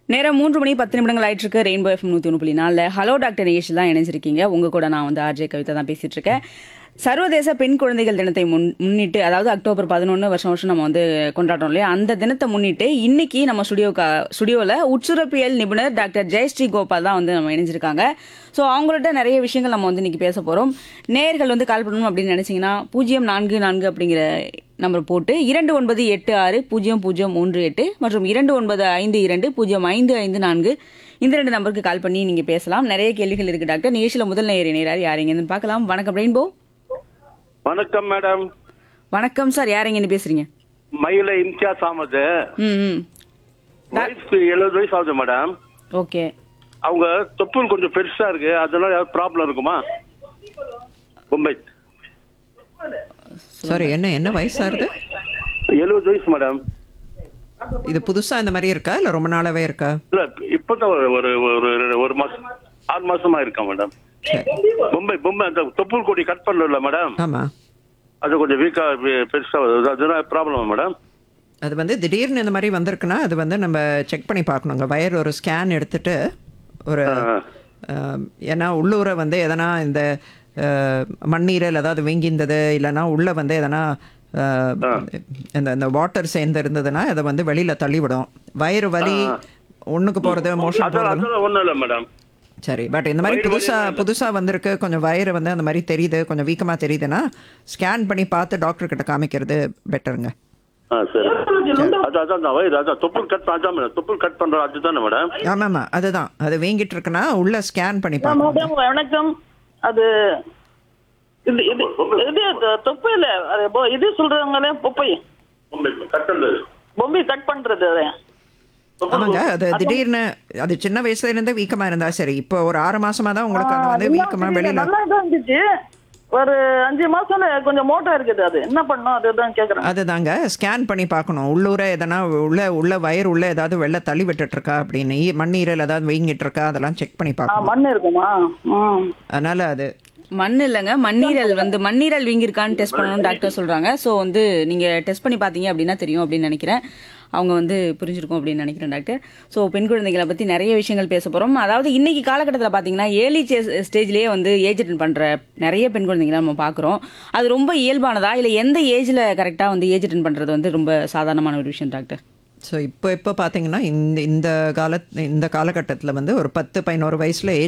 நேரம் மூன்று மணி பத்து நிமிடங்கள் ஆயிட்டு இருக்கு ரெயின்போ எஃப்எம் நூற்றி ஒன்று புள்ளி நாலில் ஹலோ டாக்டர் நிகழ்ச்சி தான் இணைஞ்சிருக்கீங்க உங்க கூட நான் வந்து ஆர்ஜே கவிதா தான் பேசிட்டு இருக்கேன் சர்வதேச பெண் குழந்தைகள் தினத்தை முன் முன்னிட்டு அதாவது அக்டோபர் பதினொன்று வருஷம் வருஷம் நம்ம வந்து கொண்டாடுறோம் இல்லையா அந்த தினத்தை முன்னிட்டு இன்னைக்கு நம்ம ஸ்டுடியோ ஸ்டுடியோவில் உட்சுரப்பியல் நிபுணர் டாக்டர் ஜெயஸ்ரீ கோபால் தான் வந்து நம்ம இணைஞ்சிருக்காங்க ஸோ அவங்கள்ட்ட நிறைய விஷயங்கள் நம்ம வந்து இன்னைக்கு பேச போகிறோம் நேயர்கள் வந்து கால் பண்ணணும் அப்படின்னு நினைச்சீங்கன்னா பூஜ்ஜியம் நான்கு நான்கு அப்படிங்கிற நம்பர் போட்டு இரண்டு ஒன்பது எட்டு ஆறு பூஜ்ஜியம் பூஜ்ஜியம் மூன்று எட்டு மற்றும் இரண்டு ஒன்பது ஐந்து இரண்டு பூஜ்ஜியம் ஐந்து ஐந்து நான்கு இந்த ரெண்டு நம்பருக்கு கால் பண்ணி நீங்க பேசலாம் நிறைய கேள்விகள் இருக்கு டாக்டர் நிகழ்ச்சியில முதல் நேயர் இணையரார் யாருங்கன்னு பார்க்கலாம் வணக்கம் ரெயின்போ வணக்கம் மேடம் வணக்கம் சார் யாருங்கன்னு பேசுறீங்க மயில இம்தியாஸ் அகமது ம் ம் வயசுக்கு எழுபது வயசு ஆகுது மேடம் ஓகே அவங்க தொப்புள் கொஞ்சம் பெருசா இருக்கு அதனால ஏதாவது ப்ராப்ளம் இருக்குமா மும்பை சாரி என்ன என்ன வயசாகுது எழுபது வயசு மேடம் இது புதுசா இந்த மாதிரி இருக்கா இல்ல ரொம்ப நாளாவே இருக்கா இல்ல இப்பதான் ஒரு ஒரு ஒரு ஒரு மாசம் ஆறு மாசமா இருக்கேன் மேடம் சரி மும்பை மும்பை அந்த தொப்புள் கொடி கட் பண்ணல மேடம் ஆமா அது கொஞ்சம் வீக்கா பெருசா வருது அதனால ப்ராப்ளம் மேடம் அது வந்து திடீர்னு இந்த மாதிரி வந்திருக்குன்னா அது வந்து நம்ம செக் பண்ணி பார்க்கணுங்க வயர் ஒரு ஸ்கேன் எடுத்துட்டு ஒரு ஆம், ஏன்னா உள்ளூர வந்து எதனா இந்த ஆ, மண்ணீரல் அதாவது வீங்கியிருந்தது இல்லைன்னா உள்ள வந்து எதனா ஆ, இந்த இந்த வாட்டர் சேர்ந்து இருந்ததுன்னா அதை வந்து வெளியில தள்ளிவிடும் வயிறு வலி ஒண்ணுக்கு போறது மோஷன் அதெல்லாம் போறது அதெல்லாம் ஒண்ணும் இல்ல மேடம் சரி பட் இந்த மாதிரி புதுசா புதுசா வந்திருக்கு கொஞ்சம் வயிறு வந்து அந்த மாதிரி தெரியுது கொஞ்சம் வீக்கமா தெரியுதுன்னா ஸ்கேன் பண்ணி பார்த்து டாக்டர் கிட்ட காமிக்கிறது பெட்டருங்க ஆ சரி அதான் அதான் அதான் வயிறு அதான் தொப்புள் கட் அதான் மேடம் தொப்புள் கட் பண்றோம் அதுதானே மேடம் ஆமாம்மா அதுதான் அது வீங்கிட்டு இருக்குன்னா உள்ள ஸ்கேன் பண்ணி ஆ, பார்க்கணும் மேடம் வணக்கம் அது இது இது இது தொ- தொப்பை இல்ல அது பொ- இது சொல்றாங்களே பொப்பை மும்பை கட் பண்றது பொம்பை கட் பண்றது அது ஆமாங்க அது திடீர்னு அது சின்ன வயசுல இருந்தே வீக்கமா இருந்தா சரி இப்போ ஒரு ஆறு மாசமா தான் உங்களுக்கு அது வந்து வீக்கமா வெளியில நல்லா தான் இருந்துச்சு ஒரு அஞ்சு மாசம் கொஞ்சம் மோட்டா இருக்குது அது என்ன பண்ணும் அதுதான் கேக்குறேன் அதுதாங்க ஸ்கேன் பண்ணி பார்க்கணும் உள்ளூர எதனா உள்ள உள்ள வயிறு உள்ள ஏதாவது வெள்ள தள்ளி விட்டுட்டு இருக்கா அப்படின்னு ஈ- மண்ணீரல் ஏதாவது வீங்கிட்டு இருக்கா அதெல்லாம் செக் பண்ணி ஆ, பார்க்கணும் மண் இருக்குமா ம் அதனால அது மண் இல்லைங்க மண்ணீரல் வந்து மண்ணீரல் வீங்கிருக்கான்னு டெஸ்ட் பண்ணணும்னு டாக்டர் சொல்றாங்க ஸோ வந்து நீங்க டெஸ்ட் பண்ணி பார்த்தீங்க அப்படின்னா தெரியும் அப்படின்னு நினைக்கிறேன் அவங்க வந்து புரிஞ்சிருக்கும் அப்படின்னு நினைக்கிறேன் டாக்டர் ஸோ பெண் குழந்தைகளை பற்றி நிறைய விஷயங்கள் பேச போகிறோம் அதாவது இன்னைக்கு காலகட்டத்தில் பார்த்தீங்கன்னா ஏர்லி ஸ்டேஜ்லேயே வந்து ஏஜ் அட்டன் பண்ணுற நிறைய பெண் குழந்தைங்களை நம்ம பார்க்குறோம் அது ரொம்ப இயல்பானதா இல்லை எந்த ஏஜில் கரெக்டாக வந்து ஏஜ் அட்டன் பண்ணுறது வந்து ரொம்ப சாதாரணமான ஒரு விஷயம் டாக்டர் ஸோ இப்போ இப்போ பார்த்தீங்கன்னா இந்த இந்த கால இந்த காலகட்டத்தில் வந்து ஒரு பத்து பதினோரு வயசுல